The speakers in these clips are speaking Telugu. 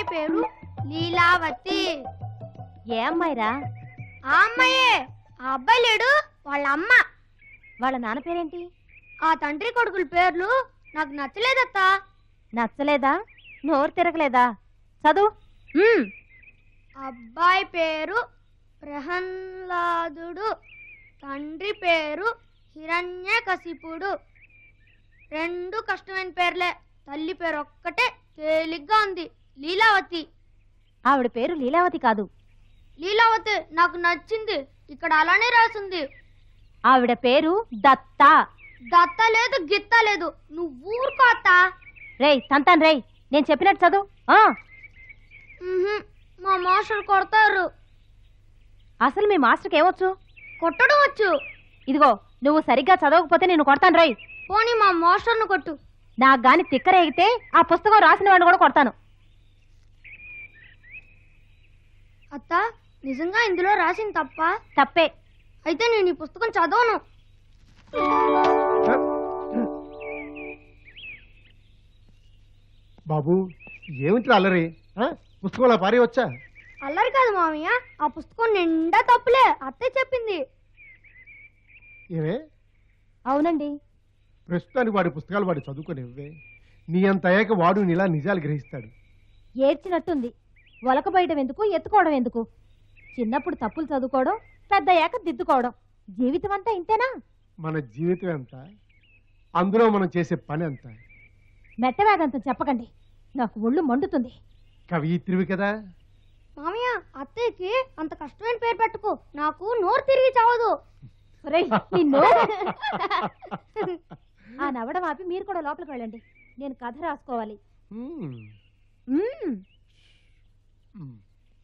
అమ్మాయి పేరు లీలావతి ఏ అమ్మాయిరా ఆ అమ్మాయే ఆ అబ్బాయి లేడు వాళ్ళ అమ్మ వాళ్ళ నాన్న పేరేంటి ఆ తండ్రి కొడుకుల పేర్లు నాకు నచ్చలేదత్తా నచ్చలేదా నోరు తిరగలేదా చదువు ఉమ్. అబ్బాయి పేరు ప్రహ్లాదుడు తండ్రి పేరు హిరణ్యకశిపుడు రెండు కష్టమైన పేర్లే తల్లి పేరు ఒక్కటే తేలిగ్గా ఉంది లీలావతి ఆవిడ పేరు లీలావతి కాదు లీలావతి నాకు నచ్చింది ఇక్కడ అలానే రాసింది ఆవిడ పేరు దత్త దత్త లేదు గిత్త లేదు నువ్వు ఊరుకో అత్త రేయ్ తంతాన్ రేయ్ నేను చెప్పినట్టు చదువు ఆ, ఉహుం, మా మాస్టర్ కొడతారు అసలు మీ మాస్టర్కి ఏమొచ్చు కొట్టడం వచ్చు ఇదిగో నువ్వు సరిగ్గా చదవకపోతే నేను కొడతాను రేయ్ పోనీ మా మాస్టర్ను కొట్టు నాకు గాని తిక్కరేగితే ఆ పుస్తకం రాసిన వాడిని కూడా కొడతాను అత్త నిజంగా ఇందులో రాసింది తప్ప తప్పే అయితే నేను ఈ పుస్తకం చదవను బాబు ఏమిటి అల్లరి ఆ? పుస్తకంలో పారి వచ్చా అల్లరి కాదు మామయ్య ఆ పుస్తకం నిండా తప్పులే అత్తే చెప్పింది ఏమే అవునండి ప్రస్తుతానికి వాడి పుస్తకాలు వాడు చదువుకునేవే నీ అంత అయ్యాక వాడు నీలా నిజాలు గ్రహిస్తాడు ఏడ్చినట్టుంది ఒలకబోయడం ఎందుకు ఎత్తుకోవడం ఎందుకు చిన్నప్పుడు తప్పులు చదువుకోవడం పెద్దయ్యాక దిద్దుకోవడం జీవితం అంతా ఇంతేనా మన జీవితం ఎంత అందులో మనం చేసే పని ఎంత మెట్టవేదంత చెప్పకండి నాకు ఒళ్ళు మండుతుంది కవిత్రివి కదా మామయ్య అత్తయ్యకి అంత కష్టమైన పేరు పెట్టుకో నాకు నోరు తిరిగి చావదు ఒరేయ్, నిన్ను ఆ నవ్వడం ఆపి మీరు కూడా లోపలికి వెళ్ళండి నేను కథ రాసుకోవాలి మ్మ్. మ్మ్. మ్మ్.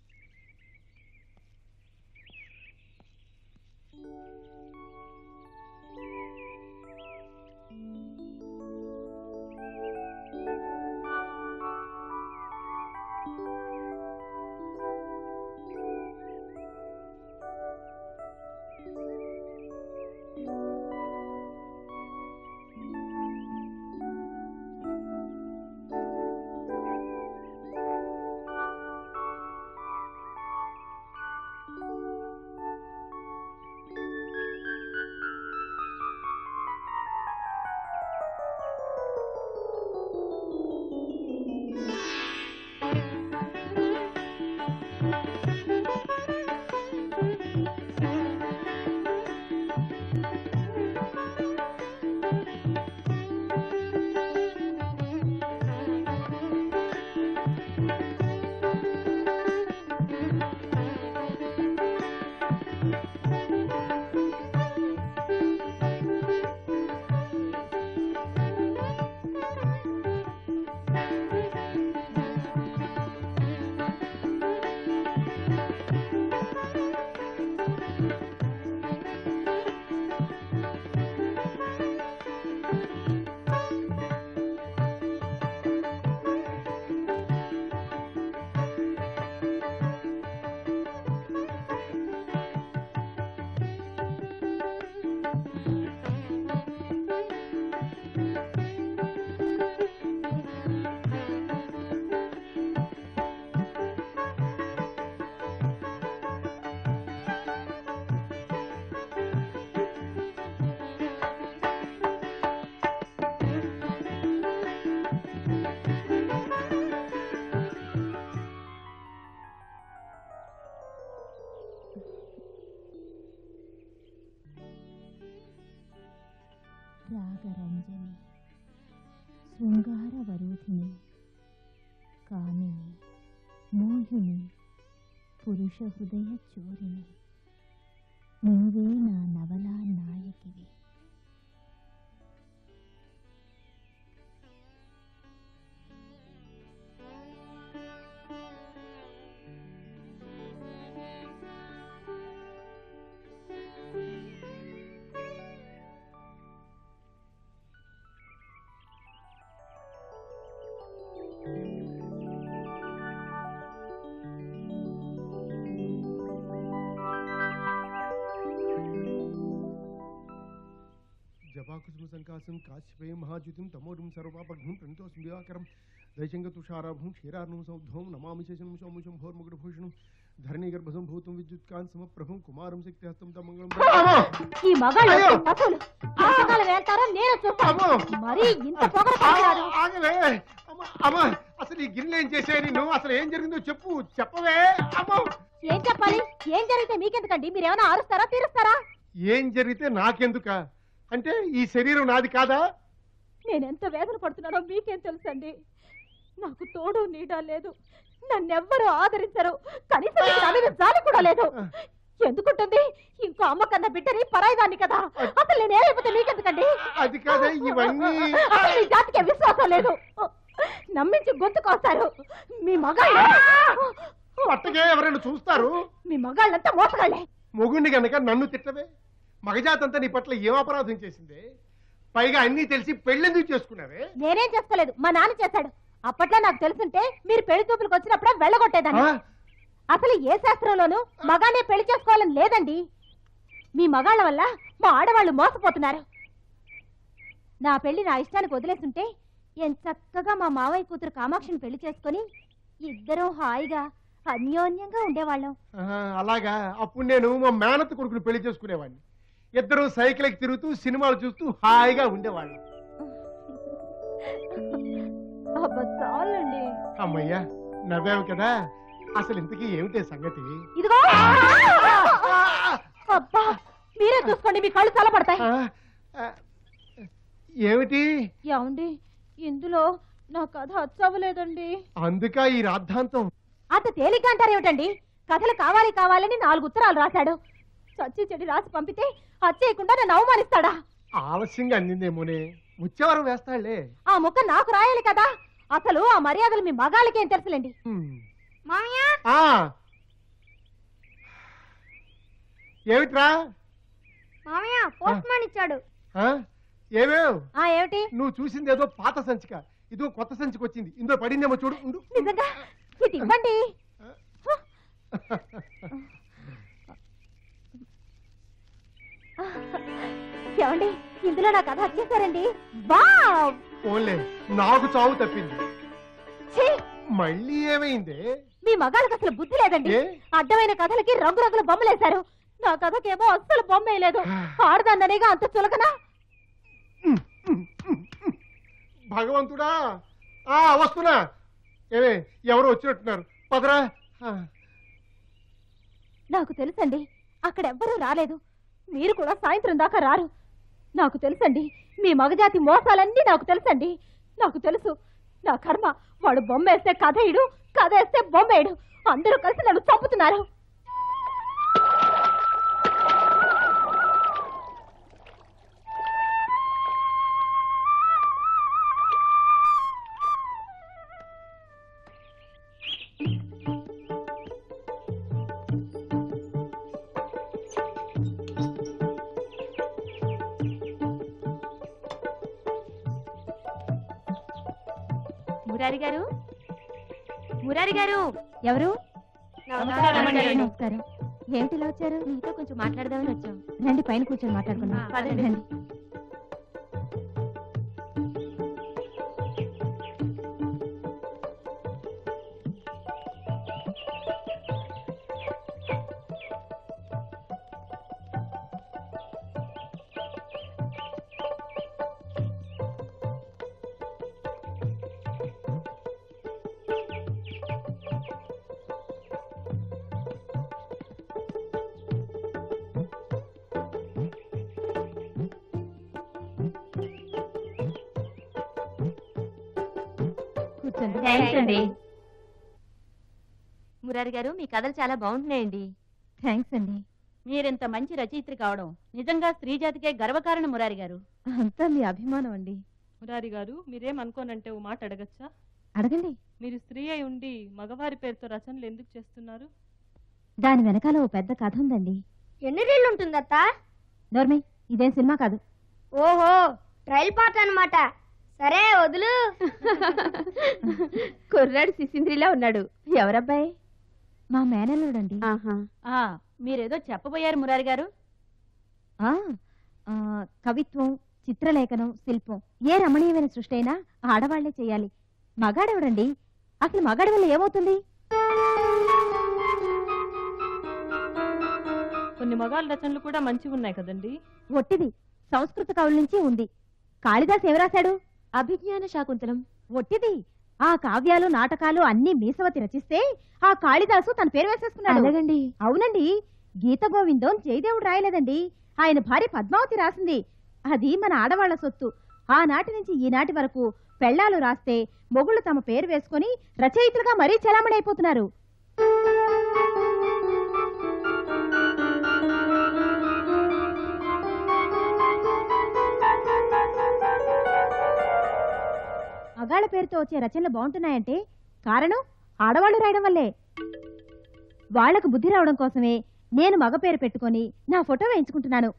రాగరంజని శృంగారవరూధిని కామిని మోహిని పురుష హృదయ చోరిని నువ్వే నా నవలా నాయకివి జపాకుసుమ సంకాసం కాశ్యపేయం మహాజ్యుతిం తమోరుం సర్వాపఘ్నం ప్రణితోస్మి దివాకరం దైశంగ తుషారాభం క్షీరార్ణం సౌద్ధం నమామి శశం సౌముషం భోర్ముగుడభూషణం ధరణి గర్భసం భూతం విద్యుత్కాంత్ సమప్రభం కుమారం శక్తి హస్తం తమంగళం ఈ మగాళ్ళు అయ్యో! పశువులు ఎంతకాలం వెళ్తారో నేను చూస్తాను అమ్మో! మరి ఇంత పొగరు ఆగలే అమ్మ అమ్మ అసలు ఈ గిన్నెలు ఏం చేశాయి నిన్ను అసలు ఏం జరిగిందో చెప్పు చెప్పవే అమ్మో ఏం చెప్పాలి ఏం జరిగితే మీకెందుకండి మీరేమైనా ఆరుస్తారా తీరుస్తారా ఏం జరిగితే నాకెందుక అంటే ఈ శరీరం నాది కాదా నేనెంత వేదన పడుతున్నానో మీకేం తెలుసండి నాకు తోడు నీడ లేదు నన్నెవ్వరూ ఆదరించరు కనీసం మీకు నా మీద జాలి కూడా లేదు ఎందుకుంటుంది ఇంకో అమ్మ కన్నా బిడ్డని పరాయిదాన్ని కదా అసలు నేనేమైపోతే మీకెందుకండి అది కాదే ఇవన్నీ అసలు మీ జాతికే విశ్వాసం లేదు నమ్మించి గొంతుకొస్తారు మీ మగాళ్ళు పట్టగే ఎవరైనా చూస్తారు మీ మగాళ్ళంతా మోసగాళ్ళే మొగుండి గనక నన్ను తిట్టవే మగజాతంతా నీ పట్ల ఏం అపరాధం చేసిందే పైగా అన్నీ తెలిసి పెళ్ళెందుకు చేసుకున్నావే నేనేం చేసుకోలేదు మా నాన్న చేశాడు అప్పట్లో నాకు తెలుసుంటే మీరు పెళ్లి చూపులకు వచ్చినప్పుడే వెళ్ళగొట్టేదాన్ని ఆ? అసలు ఏ శాస్త్రంలోనూ మగానే పెళ్లి చేసుకోవాలని లేదండి మీ మగాళ్ళ వల్ల మా ఆడవాళ్ళు మోసపోతున్నారు నా పెళ్లి నా ఇష్టానికి వదిలేస్తుంటే ఎంత చక్కగా మా మావయ్య కూతురు కామాక్షిని పెళ్లి చేసుకొని ఇద్దరం హాయిగా అన్యోన్యంగా ఉండేవాళ్ళం ఆహా, అలాగా అప్పుడు నేను మా మేనత్ కొడుకుని పెళ్లి చేసుకునేవాడిని ఇద్దరు సైకిల్ ఎక్కి తిరుగుతూ సినిమాలు చూస్తూ హాయిగా ఉండేవాళ్ళం అబ్బా, చాలండి అమ్మయ్యా నవ్వావు కదా అసలు ఇంతకీ ఏమిటే సంగతి ఇదిగో అబ్బా మీరే చూసుకోండి మీ కళ్ళు చల్లబడతాయి ఆ, ఆ, ఏమిటి ఏమండి ఇందులో నా కథ అచ్చవ్వలేదండి అందుక ఈ రాద్ధాంతం అంత తేలిక అంటారేమిటండి కథలు కావాలి కావాలని నాలుగు ఉత్తరాలు రాశాడు చచ్చి చెడి రాసి పంపితే అచ్చేయకుండా నన్ను అవమానిస్తాడా ఆలస్యంగా అందిందేమోనే ముచ్చేవారం వేస్తాళ్లే ఆ ముక్క నాకు రాయాలి కదా అసలు ఆ మర్యాదలు మీ మగాళ్ళకేం తెలుసులేండి హ్మ్. మామయ్య ఆ ఏమిట్రా మామయ్య పోస్ట్ మ్యాన్ ఇచ్చాడు ఆ? ఏమేవ్ ఆ ఏమిటి నువ్వు చూసింది ఏదో పాత సంచిక ఇదో కొత్త సంచికి వచ్చింది ఇందులో పడిందేమో చూడు ఉండు నిజంగా ఇది ఇవ్వండి ఏమండి ఇందులో నా కథ వచ్చేసారండి వావ్ ఓన్లే నాకు చావు తప్పింది ఛీ! మళ్ళీ ఏమైందే మీ మగాళ్ళకి అసలు బుద్ధి లేదండి ఏ? అడ్డమైన కథలకి రంగురంగుల బొమ్మలేశారు నా కథకేమో అస్సలు బొమ్మ వేయలేదు ఆడదాన్ననేగా అంత చులకనా భగవంతుడా ఆ వస్తున్నా ఏమే ఎవరు వచ్చినట్టున్నారు పదరా ఆ, నాకు తెలుసండి అక్కడ ఎవ్వరూ రాలేదు మీరు కూడా సాయంత్రం దాకా రారు నాకు తెలుసండి మీ మగజాతి మోసాలన్నీ నాకు తెలుసండి నాకు తెలుసు నా కర్మ వాడు బొమ్మ వేస్తే కథయుడు కథ వేస్తే బొమ్మేయుడు అందరూ కలిసి నన్ను చంపుతున్నారు మురారి గారు మురారి గారు ఎవరు నమస్కారం అండి. నమస్కారం ఏమిటి ఇలా వచ్చారు మీతో కొంచెం మాట్లాడదామని వచ్చాం రండి పైన కూర్చొని మాట్లాడుకుందాం ఆ, పదండి. రండి కూర్చోండి థ్యాంక్స్ అండి మురారి గారు మీ కథలు చాలా బాగుంటున్నాయండి థ్యాంక్స్ అండి మీరింత మంచి రచయిత్రి కావడం నిజంగా స్త్రీ జాతికే గర్వకారణం మురారి గారు అంతా మీ అభిమానం అండి మురారి గారు మీరేం అనుకోనంటే ఓ మాట అడగచ్చా అడగండి మీరు స్త్రీ అయి ఉండి మగవారి పేరుతో రచనలు ఎందుకు చేస్తున్నారు దాని వెనకాల ఓ పెద్ద కథ ఉందండి ఎన్ని రీళ్ళు ఉంటుందత్త నోర్మి ఇదేం సినిమా కాదు ఓహో ట్రైల్ పార్ట్ అన్నమాట సరే వదులు కుర్రాడు శిశింద్రిలా ఉన్నాడు ఎవరబ్బాయి మా మేనల్లుడండి ఆ మీరేదో చెప్పబోయారు మురారి గారు ఆ, ఆ, కవిత్వం చిత్రలేఖనం శిల్పం ఏ రమణీయమైన సృష్టి అయినా ఆడవాళ్లే చేయాలి మగాడెవడండి అసలు మగాడి వల్ల ఏమవుతుంది కొన్ని మగాళ్ళ రచనలు కూడా మంచిగా ఉన్నాయి కదండి ఒట్టిది సంస్కృత కవుల నుంచి ఉంది కాళిదాస్ ఏం రాశాడు అభిజ్ఞాన శాకుంతలం ఒట్టిది ఆ కావ్యాలు నాటకాలు అన్ని మీసవతి రచిస్తే ఆ కాళిదాసు తన పేరు వేసేసుకున్నాడు అలాగండి అవునండి గీత గోవిందం జయదేవుడు రాయలేదండి ఆయన భార్య పద్మావతి రాసింది అది మన ఆడవాళ్ల సొత్తు ఆనాటి నుంచి ఈనాటి వరకు పెళ్ళాలు రాస్తే మొగుళ్ళు తమ పేరు వేసుకొని రచయితలుగా మరీ చలామణి అయిపోతున్నారు మగాళ్ళ పేరుతో వచ్చే రచనలు బాగుంటున్నాయంటే కారణం ఆడవాళ్ళు రాయడం వల్లే వాళ్లకు బుద్ధి రావడం కోసమే నేను మగ పేరు పెట్టుకొని నా ఫోటో వేయించుకుంటున్నాను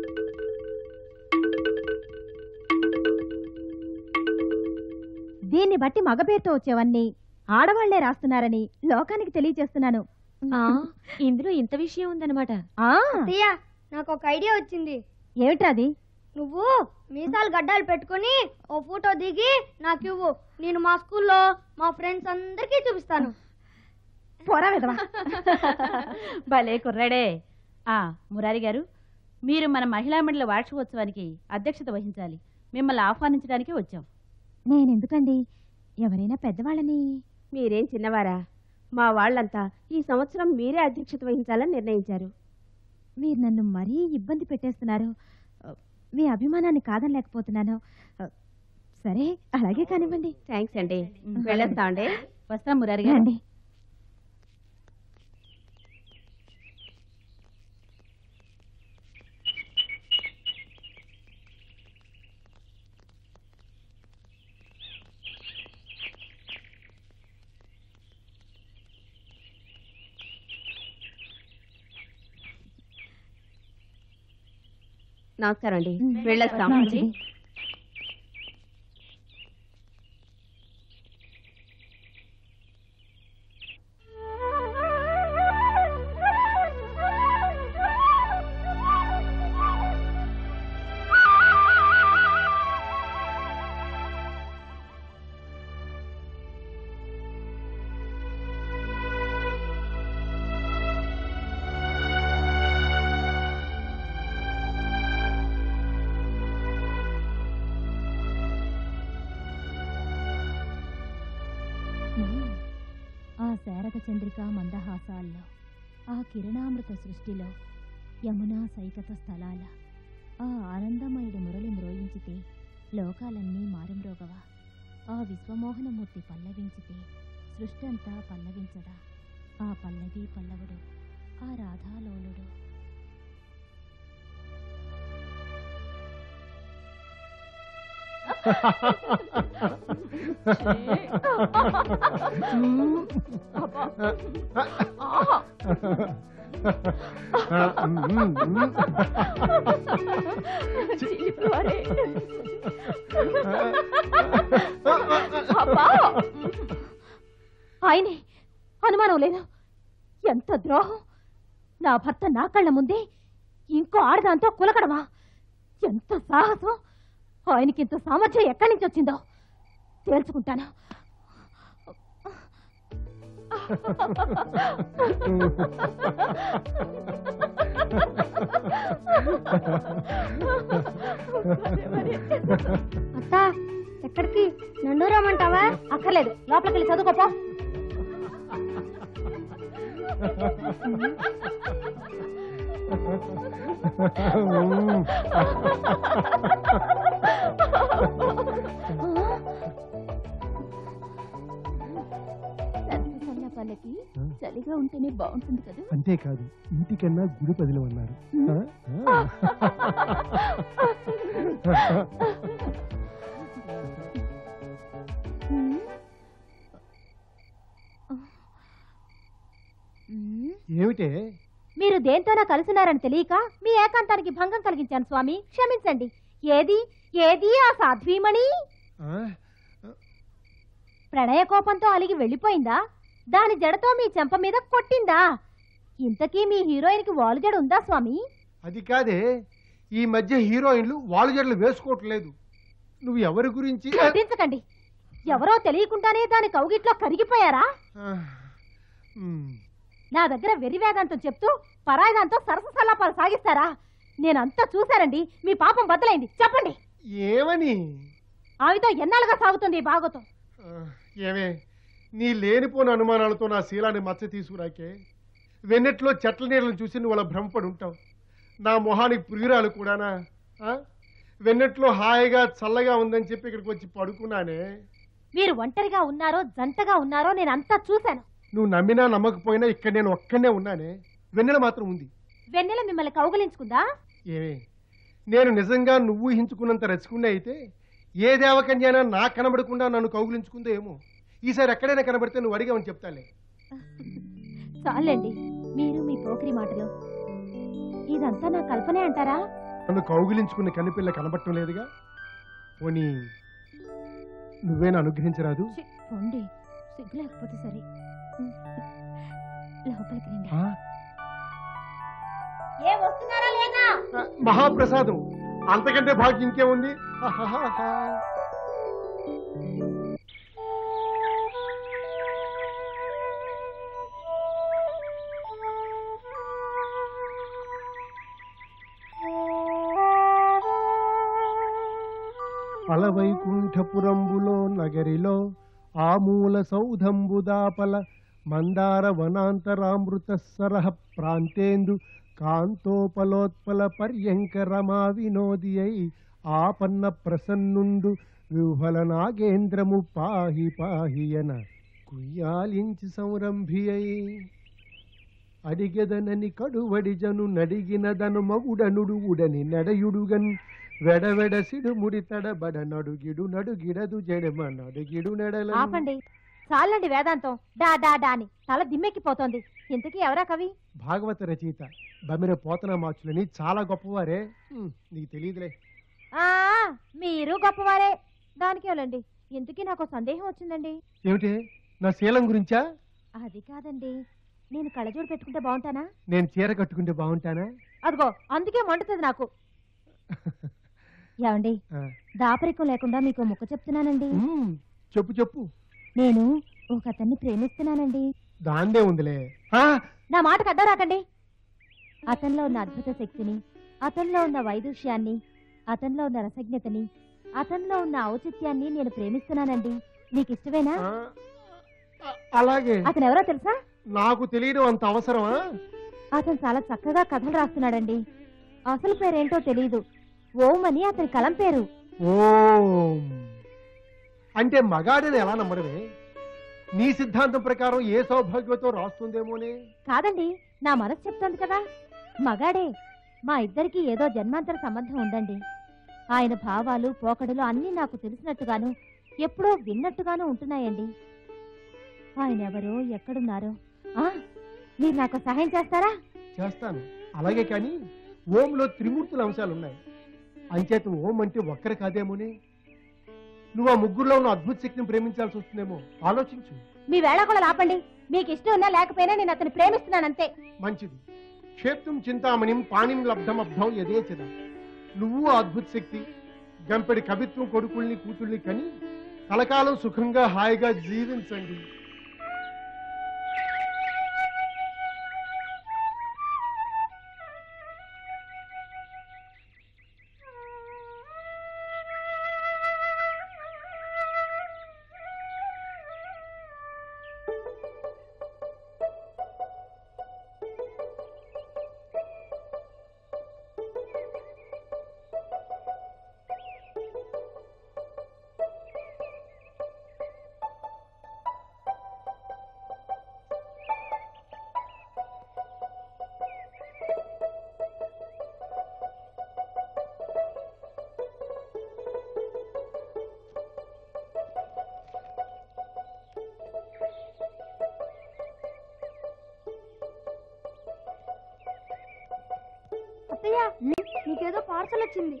దీన్ని బట్టి మగ పేరుతో వచ్చేవన్నీ ఆడవాళ్లే రాస్తున్నారని లోకానికి తెలియజేస్తున్నాను ఇందులో ఇంత విషయం ఉందన్నమాట అత్తయ్య నాకు ఒక ఐడియా వచ్చింది ఏమిట్రాది నువ్వు మీసాలు గడ్డాలు పెట్టుకొని ఓ ఫోటో దిగి నాకు ఇవ్వు నేను మా స్కూల్లో మా ఫ్రెండ్స్ అందరికీ చూపిస్తాను పోరా విధవా భలే కుర్రాడే ఆ మురారి గారు మీరు మన మహిళా మండలి వార్షికోత్సవానికి అధ్యక్షత వహించాలి మిమ్మల్ని ఆహ్వానించడానికి వచ్చాం నేనెందుకండి ఎవరైనా పెద్దవాళ్ళని మీరేం చిన్నవారా మా వాళ్ళంతా ఈ సంవత్సరం మీరే అధ్యక్షత వహించాలని నిర్ణయించారు మీరు నన్ను మరీ ఇబ్బంది పెట్టేస్తున్నారు మీ అభిమానాన్ని కాదనలేకపోతున్నాను సరే అలాగే కానివ్వండి థ్యాంక్స్ అండి వెళ్ళొస్తా అండి వస్తాం మురారి గారు రండి నమస్కారం అండి వెళ్ళొస్తాం మంచిది. ఆ శారద చంద్రిక మందహాసాల్లో ఆ కిరణామృత సృష్టిలో యమునా సైకత స్థలాల ఆ ఆనందమయుడు మురళి మ్రోయించితే లోకాలన్నీ మారుమ్రోగవా ఆ విశ్వమోహనమూర్తి పల్లవించితే సృష్టంతా పల్లవించదా ఆ పల్లవి పల్లవుడు ఆ రాధాలోలుడు ఆయనే అనుమానం లేదు ఎంత ద్రోహం నా భర్త నా కళ్ళ ముందే ఇంకో ఆడదాంతో కులకడమా ఎంత సాహసం ఆయనకింత సామర్థ్యం ఎక్కడి నుంచి వచ్చిందో తేల్చుకుంటాను అత్త ఎక్కడికి నన్ను రమ్మంటావా అక్కర్లేదు లోపలికి వెళ్ళి చదువుకోపో పల్లకి చలిగా ఉంటేనే బాగుంటుంది కదా అంతేకాదు ఇంటికన్నా గుడి పదిలం అన్నారు ఆ? ఏమిటే మీరు దేంతోనా కలుసున్నారని తెలియక మీ ఏకాంతానికి భంగం కలిగించాను స్వామి క్షమించండి ఏది ఏది ఆ సాధ్వీమణి ఆ? ప్రణయ కోపంతో అలిగి వెళ్ళిపోయిందా దాని జడతో మీ చెంప మీద కొట్టిందా ఇంతకీ మీ హీరోయిన్ కి వాలు జడ ఉందా స్వామి అది కాదే ఈ మధ్య హీరోయిన్లు వాళ్ళ జడలు వేసుకోవట్లేదు నువ్వు ఎవరి గురించి నటించకండి ఎవరో తెలియకుండానే దాని కౌగిట్లో కరిగిపోయారా ఆ, మ్, నా దగ్గర వెర్రి వేదాంతం చెప్తూ పరాయిదాంతో సరస సల్లాపాలు సాగిస్తారా నేనంతా చూశానండి మీ పాపం బద్దలైంది చెప్పండి ఏమని ఆమెతో ఎన్నాళ్ళుగా సాగుతుంది ఈ భాగవతం ఆ, ఏమే నీ లేనిపోని అనుమానాలతో నా శీలాన్ని మచ్చ తీసుకురాకే వెన్నెట్లో చెట్ల నీళ్ళని చూసి నువ్వు అలా భ్రమపడి ఉంటావు నా మొహానికి ప్రియురాలు కూడానా ఆ? వెన్నెట్లో హాయిగా చల్లగా ఉందని చెప్పి ఇక్కడికి వచ్చి పడుకున్నానే మీరు ఒంటరిగా ఉన్నారో జంటగా ఉన్నారో నేనంతా చూశాను నువ్వు నమ్మినా నమ్మకపోయినా ఇక్కడ నేను ఒక్కనే ఉన్నానే వెన్నెల మాత్రం ఉంది వెన్నెల మిమ్మల్ని కౌగలించుకుందా ఏమే నేను నిజంగా నువ్వు ఊహించుకున్నంత రచుకునే అయితే ఏ దేవకన్యానా నా కనబడకుండా నన్ను కౌగులించుకుందో ఏమో ఈసారి ఎక్కడైనా కనబడితే నువ్వు అడిగామని చెప్తాలే చాలండి మీరు మీ పోకిరి మాటలు ఇదంతా నా కల్పనే అంటారా నన్ను కౌగిలించుకున్న కనిపిల్ల కనబడటం లేదుగా పోనీ నువ్వేనా అనుగ్రహించరాదు ఛీ, పొండి సిగ్గు లేకపోతే సరే లోపలికి రండి ఆ? ఏ వస్తున్నారా లేనా ఆ, మహాప్రసాదం అంతకంటే భాగ్యం ఇంకేముంది ఆహాహాహా. అలవైకుంఠపురంబులో నగరిలో ఆమూల సౌధంబుదాపల మందార వనాంతరామృత సరహ ప్రాంతేందు కాంతోపలోత్పల పర్యంక రమా వినోది అయి ఆపన్న ప్రసన్నుండు విహ్వల నాగేంద్రము పాహి పాహియన కుయ్యాలించి సంరంభి అయి అడిగెదనని కడువడిజను నడిగినదను మగుడనుడు ఉడని నడయుడుగన్ వెడవెడ సిడు ముడితడబడ నడుగిడు నడుగిడదు జడమ నడుగిడు నెడల ఆపండి చాలండి వేదాంతం డా డా డా అని తల దిమ్మెక్కిపోతోంది ఇంతకీ ఎవరా కవి భాగవత రచయిత బమిర పోతన మార్చులని చాలా గొప్పవారే హ్మ్, నీకు తెలియదులే ఆ మీరు గొప్పవారే దానికేలండి ఇంతకీ నాకు సందేహం వచ్చిందండి ఏమిటి నా శీలం గురించా అది కాదండి నేను కళ్ళజోడు పెట్టుకుంటే బాగుంటానా నేను చీర కట్టుకుంటే బాగుంటానా అదిగో అందుకే మండుతుంది నాకు ఏమండి ఆ, దాపరికం లేకుండా మీకు ముక్క చెప్తున్నానండి హ్మ్, చెప్పు చెప్పు నేను ఒక అతన్ని ప్రేమిస్తున్నానండి దాందే ఉందిలే ఆ, నా మాటకు అడ్డం రాకండి అతనిలో ఉన్న అద్భుత శక్తిని అతనిలో ఉన్న వైదుష్యాన్ని అతనిలో ఉన్న రసజ్ఞతని అతనిలో ఉన్న ఔచిత్యాన్ని నేను ప్రేమిస్తున్నానండి నీకు ఇష్టమేనా ఆ, ఆ, అలాగే అతను ఎవరో తెలుసా నాకు తెలియడం అంత అవసరమా అతను చాలా చక్కగా కథలు రాస్తున్నాడండి అసలు పేరేంటో తెలియదు ఓం అని అతని కలం పేరు ఓం అంటే మగాడిని ఎలా నమ్మడమే నీ సిద్ధాంతం ప్రకారం ఏ సౌభాగ్యతో రాస్తుందేమోనే కాదండి నా మనసు చెప్తోంది కదా మగాడే మా ఇద్దరికి ఏదో జన్మాంతర సంబంధం ఉందండి ఆయన భావాలు పోకడలు అన్నీ నాకు తెలిసినట్టుగాను ఎప్పుడో విన్నట్టుగాను ఉంటున్నాయండి ఆయన ఎవరో ఎక్కడున్నారో ఆ, మీరు నాకు సహాయం చేస్తారా చేస్తాను అలాగే కానీ ఓంలో త్రిమూర్తుల అంశాలు ఉన్నాయి అంచేత ఓం అంటే ఒక్కరు కాదేమోనే నువ్వు ఆ ముగ్గురులో ఉన్న అద్భుత శక్తిని ప్రేమించాల్సి వస్తుందేమో ఆలోచించు మీ వేళ ఆపండి మీకు ఇష్టం ఉన్నా లేకపోయినా నేను అతన్ని ప్రేమిస్తున్నానంతే మంచిది క్షేత్రం చింతామణిం పాణిం లబ్ధమబ్ధం యథేచద నువ్వు ఆ అద్భుత శక్తి గంపెడి కవిత్వం కొడుకుల్ని కూతుళ్ళని కని కలకాలం సుఖంగా హాయిగా జీవించండి అత్తయ్య నీకేదో పార్సల్ వచ్చింది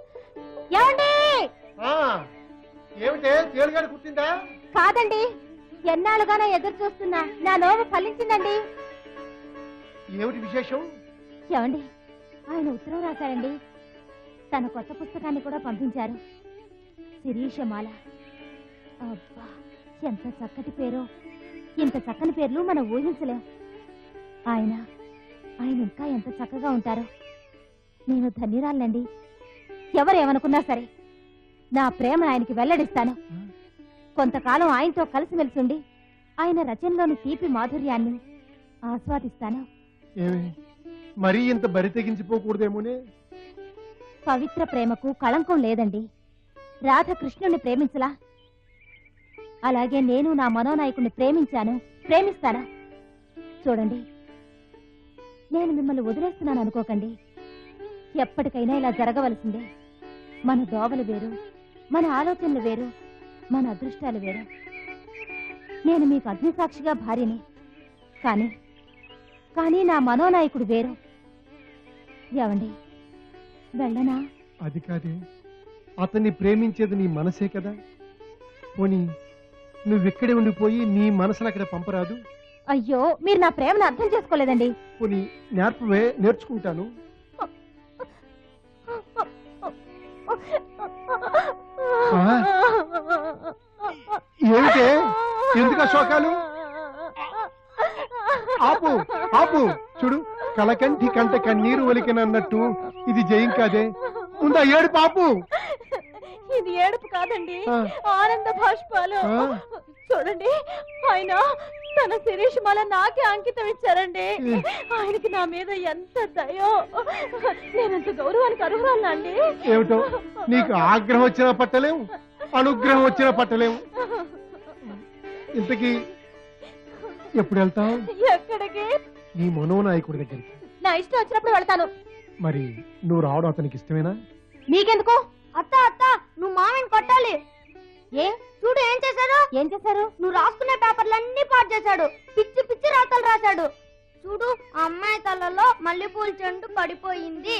ఏమండి ఆ, ఏమిటే తేలుగాడు కుట్టిందా కాదండి ఎన్నాళ్ళుగానో ఎదురు చూస్తున్నా నా నోరు ఫలించిందండి ఏమిటి విశేషం ఏమండి ఆయన ఉత్తరం రాశారండి తన కొత్త పుస్తకాన్ని కూడా పంపించారు శిరీషమాల అబ్బా ఎంత చక్కటి పేరో ఇంత చక్కని పేర్లు మనం ఊహించలేం ఆయన ఆయన ఇంకా ఎంత చక్కగా ఉంటారో నేను ధన్యురాలండి ఎవరేమనుకున్నా సరే నా ప్రేమ ఆయనకి వెల్లడిస్తాను కొంతకాలం ఆయనతో కలిసిమెలిసి ఉండి ఆయన రచనలోని తీపి మాధుర్యాన్ని ఆస్వాదిస్తాను ఏమి మరీ ఇంత బరి తెగించిపోకూడదేమోనే పవిత్ర ప్రేమకు కళంకం లేదండి రాధ కృష్ణుని ప్రేమించలా అలాగే నేను నా మనోనాయకుడిని ప్రేమించాను ప్రేమిస్తాను చూడండి నేను మిమ్మల్ని వదిలేస్తున్నాను అనుకోకండి ఎప్పటికైనా ఇలా జరగవలసిందే మన దోవలు వేరు మన ఆలోచనలు వేరు మన అదృష్టాలు వేరు నేను మీకు అగ్నిసాక్షిగా భార్యని కానీ కానీ నా మనోనాయకుడు వేరు ఏమండి వెళ్ళనా అది కాదే అతన్ని ప్రేమించేది నీ మనసే కదా పోనీ నువ్వెక్కడే ఉండిపోయి నీ మనసును అక్కడ పంపరాదు అయ్యో మీరు నా ప్రేమను అర్థం చేసుకోలేదండి పోనీ నేర్పవే నేర్చుకుంటాను ఆ? ఏమిటే ఎందుకు ఆ శోకాలు ఆపు ఆపు చూడు కలకంటి కంట కన్నీరు ఒలికినన్నట్టు ఇది జయం కాదే ఉందా ఏడు పాపు ఇది ఏడుపు కాదండి ఆ. ఆనంద భాష్పాలు ఆ. చూడండి ఆయన తన శిరీషమాల నాకే అంకితం ఇచ్చారండి ఉమ్. ఆయనకి నా మీద ఎంత దయో నేనంత గౌరవానికి అర్హురాలా అండి ఏమిటో నీకు ఆగ్రహం వచ్చినా పట్టలేము అనుగ్రహం వచ్చినా పట్టలేము ఇంతకీ ఎప్పుడు వెళ్తావు ఎక్కడికి నీ మనోనాయకుడి దగ్గరికి నా ఇష్టం వచ్చినప్పుడు వెళ్తాను మరి నువ్వు రావడం అతనికి ఇష్టమేనా మీకెందుకు అత్త అత్త నువ్వు మామని కొట్టాలి ఏ చూడు ఏం చేశాడు ఏం చేశారు నువ్వు రాసుకునే పేపర్లన్నీ పాడు చేశాడు పిచ్చి పిచ్చి రాతలు రాశాడు చూడు ఆ అమ్మాయి తలలో మల్లెపూల చెండు పడిపోయింది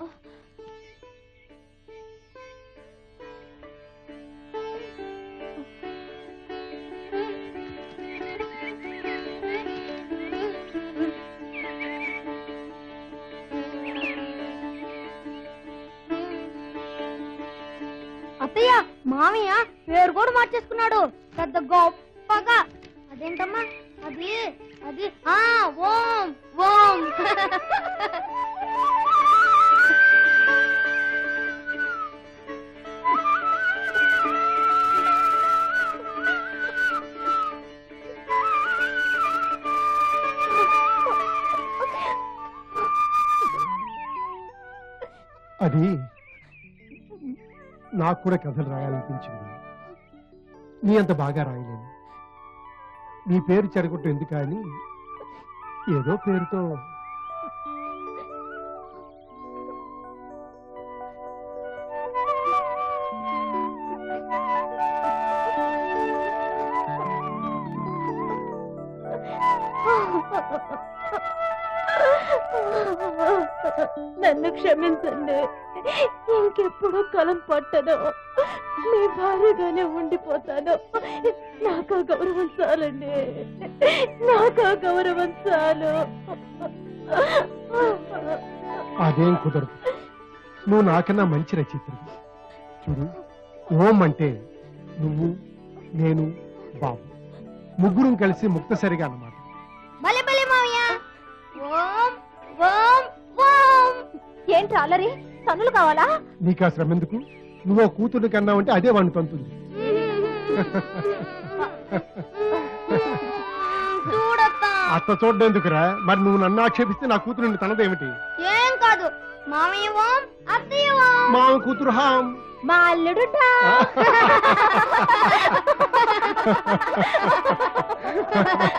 అత్తయ్య మామయ్య పేరు కూడా మార్చేసుకున్నాడు పెద్ద గొప్పగా అదేంటమ్మా అది అది ఆ ఓం ఓం అది నాకు కూడా కథలు రాయాలనిపించింది నీ అంత బాగా రాయలేను నీ పేరు చెడగొట్టు ఎందుకు అని ఏదో పేరుతో నన్ను క్షమించండి ఇంకెప్పుడు కలం పట్టను మీ భార్యగానే ఉండిపోతాను నాకు ఆ గౌరవం చాలండి నాకు ఆ గౌరవం చాలు అదేం కుదరదు నువ్వు నాకన్నా మంచి రచయిత్రి చూడు ఓం అంటే నువ్వు నేను బాబు ముగ్గురం కలిసి ముక్తసరిగా అన్నమాట భలే భలే మామయ్య ఓం ఓం ఓం ఏంటి అల్లరి తన్నులు కావాలా నీకు ఆ శ్రమ ఎందుకు నువ్వు ఓ కూతురు కన్నావంటే అదే వాడిని తంతుంది చూడత్తా అత్త చూడ్డెందుకురా మరి నువ్వు నన్ను ఆక్షేపిస్తే నా కూతురు నిన్ను తనదేమిటి ఏం కాదు మామయ్య ఓం అత్తయ్య ఓం మా కూతురు హాం మా అల్లుడు ఆ.